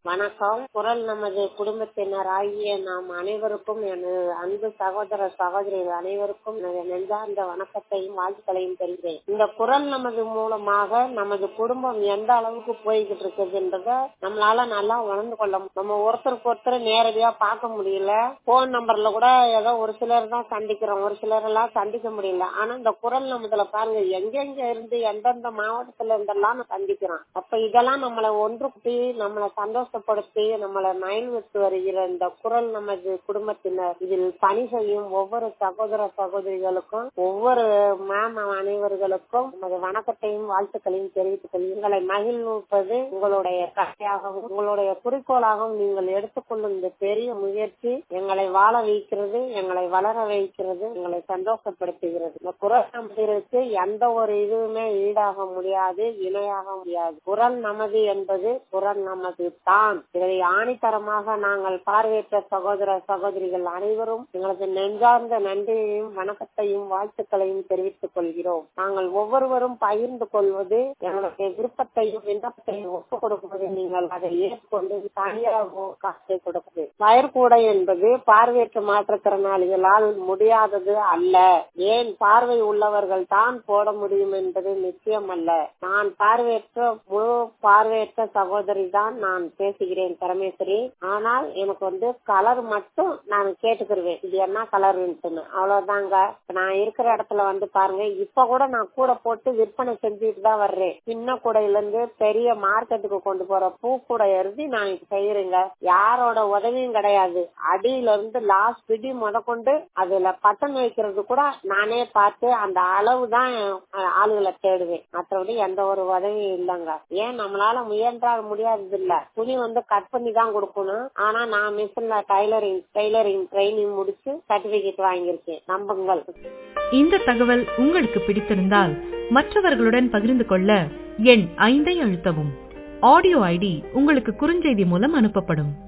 வணக்கம் குரல் நமது குடும்பத்தினர் ஆகிய நாம் அனைவருக்கும் எனது அன்பு சகோதர சகோதரிகள் அனைவருக்கும் எனது நெஞ்சார்ந்த வணக்கத்தையும் வாழ்த்துக்களையும் தெரிகிறேன் இந்த குரல் நமது மூலமாக நமது குடும்பம் எந்த அளவுக்கு போய்கிட்டு இருக்குதுன்றத நம்மளால நல்லா உணர்ந்து கொள்ள முடியும். நம்ம ஒருத்தருக்கு ஒருத்தர் நேரடியா பார்க்க முடியல போன் நம்பர்ல கூட ஏதோ ஒரு சிலர் தான் சந்திக்கிறோம் ஒரு சிலர் எல்லாம் சந்திக்க முடியல ஆனா இந்த குரல் நமதுல பாருங்க எங்கெங்க இருந்து எந்தெந்த மாவட்டத்துல இருந்தெல்லாம் சந்திக்கிறோம் அப்ப இதெல்லாம் நம்மளை ஒன்று கூட்டி நம்மளை சந்தோஷப்படுத்தி நம்மளை மயில்விட்டு வருகிற இந்த குரல் நமது குடும்பத்தினர் இதில் பணி செய்யும் ஒவ்வொரு சகோதர சகோதரிகளுக்கும் ஒவ்வொரு மேம் அனைவர்களுக்கும் நமது வணக்கத்தையும் வாழ்த்துக்களையும் தெரிவித்துக் கொள்கிறேன் உங்களை மகிழ்விப்பது உங்களுடைய கதையாகவும் உங்களுடைய குறிக்கோளாகவும் நீங்கள் எடுத்துக்கொள்ளும் இந்த பெரிய முயற்சி எங்களை வாழ வைக்கிறது எங்களை வளர வைக்கிறது எங்களை சந்தோஷப்படுத்துகிறது இந்த குரல் நமதிற்கு எந்த ஒரு இதுவுமே ஈடாக முடியாது இணையாக முடியாது குரல் நமது என்பது குரல் நமது தான் இதை ஆணித்தரமாக நாங்கள் பார்வையற்ற சகோதர சகோதரிகள் அனைவரும் எங்களது நெஞ்சார்ந்த நன்றியையும் வணக்கத்தையும் வாழ்த்துக்களையும் தெரிவித்துக் கொள்கிறோம் நாங்கள் ஒவ்வொருவரும் பகிர்ந்து கொள்வது எங்களுடைய விருப்பத்தையும் விண்ணப்பத்தையும் ஒப்புக் கொடுப்பது நீங்கள் அதை ஏற்கொண்டு தனியாக காசை கொடுப்பது வயற்கூடை என்பது பார்வையற்ற மாற்றுத்திறனாளிகளால் முடியாதது அல்ல ஏன் பார்வை உள்ளவர்கள் தான் போட முடியும் என்பது நிச்சயம் அல்ல நான் பார்வையற்ற முழு பார்வையற்ற சகோதரி தான் நான் பேசுகிறேன் பரமேஸ்வரி ஆனால் எனக்கு வந்து கலர் மட்டும் நான் கேட்டுக்கிருவேன் இது என்ன கலர்ன்ட்டுன்னு அவ்வளவுதாங்க நான் இருக்கிற இடத்துல வந்து பாருங்க இப்ப கூட நான் கூட போட்டு விற்பனை செஞ்சுட்டு தான் வர்றேன் சின்ன கூடையில இருந்து பெரிய மார்க்கெட்டுக்கு கொண்டு போற பூ கூட எழுதி நான் இப்ப செய்யறேங்க யாரோட உதவியும் கிடையாது அடியில இருந்து லாஸ்ட் பிடி முத கொண்டு அதுல பட்டன் வைக்கிறது கூட நானே பார்த்து அந்த அளவு தான் ஆளுகளை தேடுவேன் மற்றபடி எந்த ஒரு உதவியும் இல்லைங்க ஏன் நம்மளால முயன்றால் முடியாதது இல்ல துணி வந்து கட் பண்ணி தான் கொடுக்கணும் ஆனா நான் மிஷின்ல டைலரிங் டைலரிங் ட்ரைனிங் முடிச்சு சர்டிபிகேட் வாங்கியிருக்கேன் நம்புங்கள் இந்த தகவல் உங்களுக்கு பிடித்திருந்தால் மற்றவர்களுடன் பகிர்ந்து கொள்ள எண் ஐந்தை அழுத்தவும் ஆடியோ ஐடி உங்களுக்கு குறுஞ்செய்தி மூலம் அனுப்பப்படும்